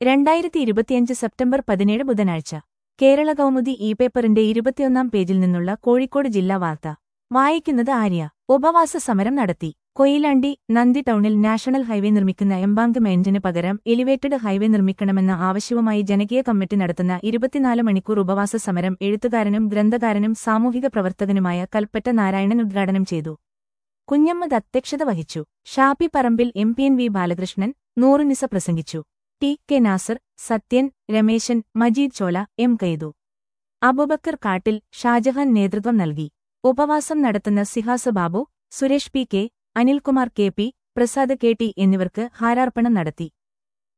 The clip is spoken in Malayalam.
രണ്ടായിരത്തി ഇരുപത്തിയഞ്ച് സെപ്റ്റംബർ പതിനേഴ് ബുധനാഴ്ച കേരള കൗമുദി ഇ പേപ്പറിന്റെ ഇരുപത്തിയൊന്നാം പേജിൽ നിന്നുള്ള കോഴിക്കോട് ജില്ലാ വാർത്ത വായിക്കുന്നത് ആര്യ ഉപവാസ സമരം നടത്തി കൊയിലാണ്ടി നന്ദി ടൗണിൽ നാഷണൽ ഹൈവേ നിർമ്മിക്കുന്ന എംബാങ്ക്മെന്റിന് പകരം എലിവേറ്റഡ് ഹൈവേ നിർമ്മിക്കണമെന്ന ആവശ്യവുമായി ജനകീയ കമ്മിറ്റി നടത്തുന്ന ഇരുപത്തിനാല് മണിക്കൂർ ഉപവാസ സമരം എഴുത്തുകാരനും ഗ്രന്ഥകാരനും സാമൂഹിക പ്രവർത്തകനുമായ കൽപ്പറ്റ നാരായണൻ ഉദ്ഘാടനം ചെയ്തു കുഞ്ഞമ്മദ് അധ്യക്ഷത വഹിച്ചു Shafi Parambil M P N V Balakrishnan Noorunisa പ്രസംഗിച്ചു T K Nasar Sathyan Rameshan Majeed Chola M Kaithu Abubakar Kattil Shajahan നേതൃത്വം നൽകി ഉപവാസം നടത്തുന്ന Sihasa Babu Suresh P K Anilkumar K P Prasad K T എന്നിവർക്ക് ഹാരാർപ്പണം നടത്തി